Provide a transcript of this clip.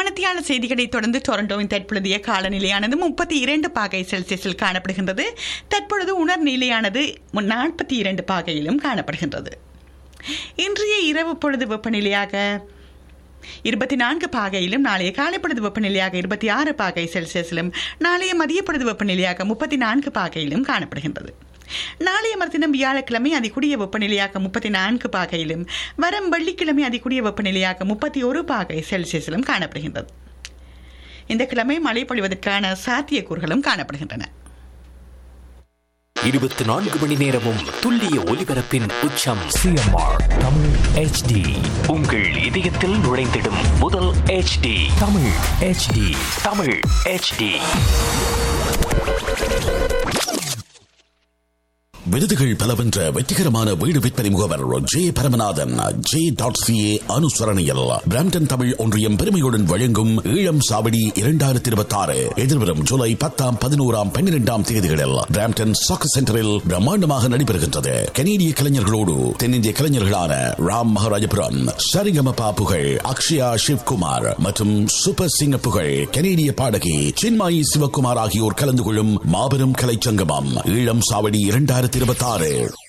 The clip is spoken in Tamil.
மனத்தியாள செய்திகளை தொடர்ந்து டொரண்டோவின் தற்பொழுதைய காலநிலையானது முப்பத்தி இரண்டு பாகை செல்சியஸில் காணப்படுகின்றது தற்பொழுது உணர் நிலையானது நாற்பத்தி இரண்டு பாகையிலும் காணப்படுகின்றது இன்றைய இரவு பொழுது வெப்பநிலையாக இருபத்தி நான்கு பாகையிலும் நாளைய காலை பொழுது வெப்பநிலையாக இருபத்தி ஆறு பாகை செல்சியஸிலும் நாளைய மதிய பொழுது வெப்பநிலையாக முப்பத்தி நான்கு பாகையிலும் காணப்படுகின்றது நாளைய மறுதினம் வியாழக்கிழமை அதிகூடிய வெப்பநிலையாக முப்பத்தி நான்கு பாகையிலும் வரும் வெள்ளிக்கிழமை அதிகூடிய வெப்பநிலையாக முப்பத்தி ஒரு பாகை செல்சியஸிலும் காணப்படுகின்றது இந்த கிழமை மழை பொழிவதற்கான சாத்தியக்கூறுகளும் காணப்படுகின்றன இருபத்தி நான்கு மணி நேரமும் துல்லிய ஒலிபரப்பின் உச்சம் சிஎம்ஆர் தமிழ் ஹெச்டி உங்கள் இதயத்தில் நுழைந்திடும் முதல் HD Tamil HD Tamil HD விருதுகள் பல வென்ற வெற்றிகரமான வீடு விற்பனை முகவர் J Paramanathan J dot CA அனுசரணையில் பிராம்டன் தமிழ் ஒன்றியம் பெருமையுடன் வழங்கும் ஈழம் சாவடி இரண்டாயிரத்தி இருபத்தி ஆறு எதிர்வரும் ஜூலை பத்தாம் பதினோராம் பன்னிரெண்டாம் தேதிகளில் பிராம்டன் சாக்கு சென்டரில் பிரம்மாண்டமாக நடைபெறுகின்றது கனேடிய கலைஞர்களோடு தென்னிந்திய கலைஞர்களான ராம் மகாராஜபுரம் சரிகமபா புகழ் அக்ஷயா சிவ்குமார் மற்றும் சூப்பர் சிங்க புகழ் கனேடிய பாடகி சின்மாயி சிவகுமார் ஆகியோர் கலந்து கொள்ளும் மாபெரும் கலைச்சங்கமம் ஈழம் சாவடி இரண்டாயிரத்தி இருபத்தி ஆறு